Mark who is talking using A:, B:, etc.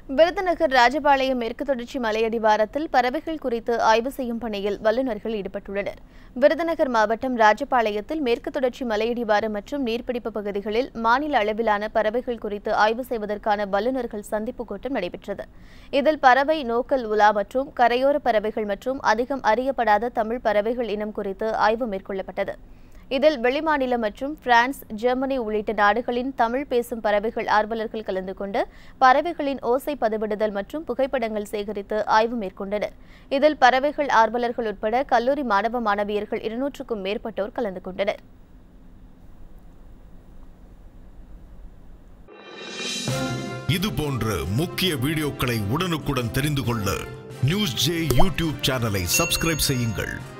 A: விருதுநகர் ராஜபாளையம் மேற்கு தொடர்ச்சி மலையடிவாரத்தில் பறவைகள் குறித்து ஆய்வு செய்யும் பணியில் வல்லுநர்கள் ஈடுபட்டுள்ளனர் விருதுநகர் மாவட்டம் ராஜபாளையத்தில் மேற்கு தொடர்ச்சி மலையடிவாரம் மற்றும் நீர்பிடிப்பு பகுதிகளில் மாநில அளவிலான பறவைகள் குறித்து ஆய்வு செய்வதற்கான வல்லுநர்கள் சந்திப்பு கூட்டம் நடைபெற்றது இதில் பறவை நோக்கல் உலா மற்றும் கரையோர பறவைகள் மற்றும் அதிகம் அறியப்படாத தமிழ் பறவைகள் இனம் குறித்து ஆய்வு மேற்கொள்ளப்பட்டது இதில் வெளிமாநில மற்றும் பிரான்ஸ் ஜெர்மனி உள்ளிட்ட நாடுகளின் தமிழ் பேசும் பறவைகள் ஆர்வலர்கள் கலந்து கொண்டு பறவைகளின் ஓசை பதிவிடுதல் மற்றும் புகைப்படங்கள் சேகரித்து ஆய்வு மேற்கொண்டனர் இதில் பறவைகள் ஆர்வலர்கள் உட்பட கல்லூரி மாணவ மாணவியர்கள் இருநூற்றுக்கும் மேற்பட்டோர் கலந்து கொண்டனர்
B: இது போன்ற முக்கிய வீடியோக்களை உடனுக்குடன் தெரிந்து கொள்ள நியூஸ் ஜே யூடியூப் சேனலை சப்ஸ்கிரைப் செய்யுங்கள்